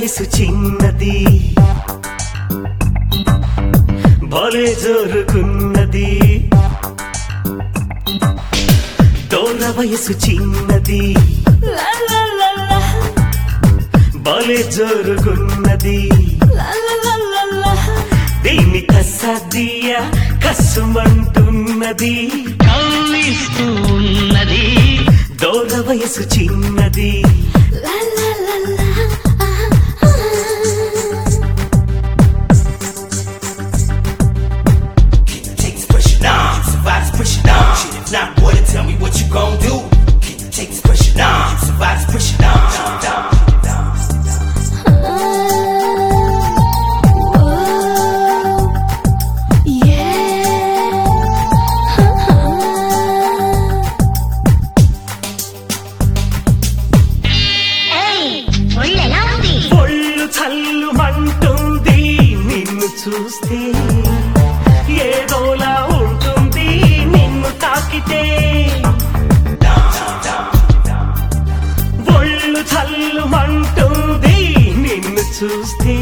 వయసు చిన్నది భలే జోరుకున్నది దూర వయసు చిన్నది La la la la, భలే జోరుకున్నది la la la la la. దీన్ని కసదియ కసుమంటున్నది కవ్విస్తూ ఉన్నది దూర వయసు చిన్నది La la la la. ah, ah. Keep the takes pushing on. Keep survivors pushing on. Shit, if not, boy, then tell me what you gon' do. Keep the takes pushing on. Keep survivors pushing on. ఒళ్ళెలా ఉంది ఒళ్ళు చల్లుమంటుంది నిన్ను చూస్తే ఏదోలా ఉంటుంది నిన్ను తాకితే ఒళ్ళు చల్లుమంటుంది నిన్ను చూస్తే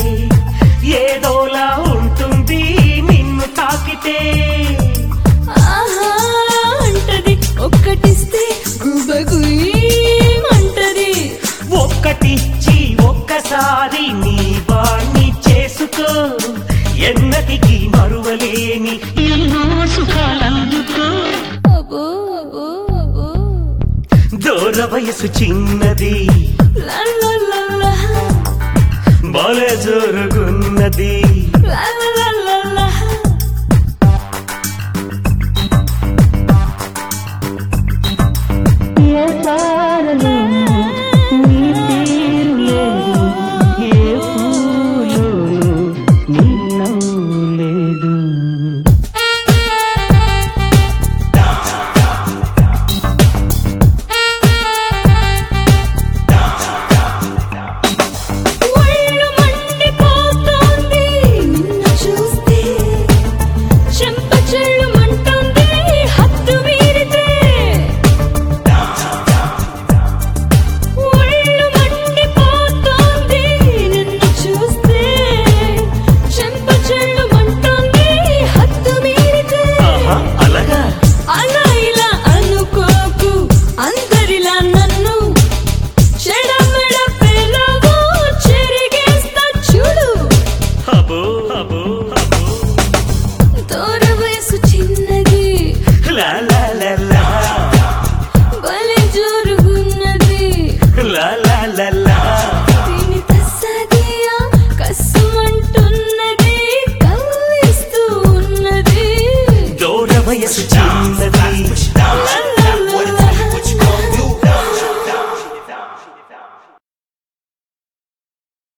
ఏదోలా ఉంటుంది నిన్ను తాకితే ఆహా అంటది ఒక్కటిస్తే గుబగుయ్యమంటది ఒక్కటిచ్చి ఒక్కసారి నీ వాణ్ణి చేసుకో ఎన్నటికి మరువలేని ఎన్నో సుఖాలందుకో అబ్బో అబ్బో అబ్బో దూర వయసు చిన్నది లా లా లా లా బల జరుగున్నది లా